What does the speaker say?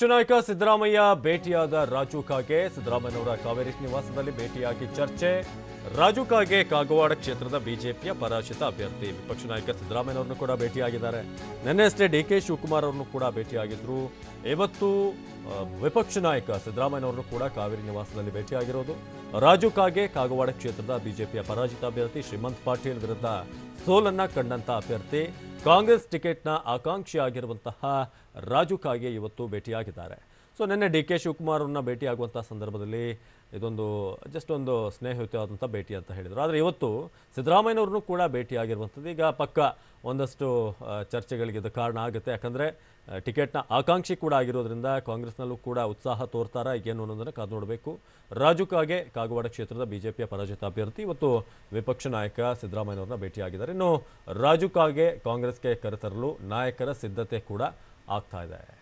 ವಿಪಕ್ಷ ನಾಯಕ ಸಿದ್ದರಾಮಯ್ಯ ಭೇಟಿಯಾದ ರಾಜು ಕಾಗೆ ಸಿದ್ದರಾಮಯ್ಯನವರ ಕಾವೇರಿ ನಿವಾಸದಲ್ಲಿ ಭೇಟಿಯಾಗಿ ಚರ್ಚೆ ರಾಜು ಕಾಗೆ ಕಾಗವಾಡ ಕ್ಷೇತ್ರದ ಬಿಜೆಪಿಯ ಪರಾಜಿತ ಅಭ್ಯರ್ಥಿ ವಿಪಕ್ಷ ನಾಯಕ ಸಿದ್ದರಾಮಯ್ಯನವರನ್ನು ಕೂಡ ಭೇಟಿಯಾಗಿದ್ದಾರೆ ನಿನ್ನೆಯಷ್ಟೇ ಡಿ ಕೆ ಶಿವಕುಮಾರ್ ಅವರನ್ನು ಕೂಡ ಭೇಟಿಯಾಗಿದ್ರು ಇವತ್ತು ಆ, ವಿಪಕ್ಷ ನಾಯಕ ಸಿದ್ದರಾಮಯ್ಯನವರನ್ನು ಕೂಡ ಕಾವೇರಿ ನಿವಾಸದಲ್ಲಿ ಭೇಟಿಯಾಗಿರೋದು ರಾಜು ಕಾಗೆ ಕಾಗವಾಡ ಕ್ಷೇತ್ರದ ಬಿಜೆಪಿಯ ಪರಾಜಿತ ಅಭ್ಯರ್ಥಿ ಶ್ರೀಮಂತ್ ಪಾಟೀಲ್ ವಿರುದ್ಧ ಸೋಲನ್ನ ಕಂಡಂತ ಅಭ್ಯರ್ಥಿ ಕಾಂಗ್ರೆಸ್ ಟಿಕೆಟ್ನ ಆಕಾಂಕ್ಷಿಯಾಗಿರುವಂತಹ ರಾಜು ಕಾಗೆ ಇವತ್ತು ಭೇಟಿಯಾಗಿದ್ದಾರೆ ಸೊ ನಿನ್ನೆ ಡಿ ಕೆ ಶಿವಕುಮಾರ್ ಅವ್ರನ್ನ ಭೇಟಿಯಾಗುವಂಥ ಸಂದರ್ಭದಲ್ಲಿ ಇದೊಂದು ಜಸ್ಟ್ ಒಂದು ಸ್ನೇಹಯುತವಾದಂಥ ಭೇಟಿ ಅಂತ ಹೇಳಿದರು ಆದರೆ ಇವತ್ತು ಸಿದ್ದರಾಮಯ್ಯನವ್ರನ್ನೂ ಕೂಡ ಭೇಟಿಯಾಗಿರುವಂಥದ್ದು ಈಗ ಪಕ್ಕ ಒಂದಷ್ಟು ಆ, ಚರ್ಚೆಗಳಿಗೆ ಇದು ಕಾರಣ ಆಗುತ್ತೆ ಯಾಕಂದರೆ ಟಿಕೆಟ್ನ ಆಕಾಂಕ್ಷಿ ಕೂಡ ಆಗಿರೋದ್ರಿಂದ ಕಾಂಗ್ರೆಸ್ನಲ್ಲೂ ಕೂಡ ಉತ್ಸಾಹ ತೋರ್ತಾರ ಏನು ಅನ್ನೋದನ್ನು ಕಾದು ನೋಡಬೇಕು ರಾಜು ಕಾಗೆ ಕಾಗವಾಡ ಕ್ಷೇತ್ರದ ಬಿಜೆಪಿಯ ಪರಾಜಿತ ಅಭ್ಯರ್ಥಿ ಇವತ್ತು ವಿಪಕ್ಷ ನಾಯಕ ಸಿದ್ದರಾಮಯ್ಯನವ್ರನ್ನ ಭೇಟಿಯಾಗಿದ್ದಾರೆ ಇನ್ನು ರಾಜು ಕಾಗೆ ಕಾಂಗ್ರೆಸ್ಗೆ ಕರೆತರಲು ನಾಯಕರ ಸಿದ್ಧತೆ ಕೂಡ ಆಗ್ತಾ ಇದೆ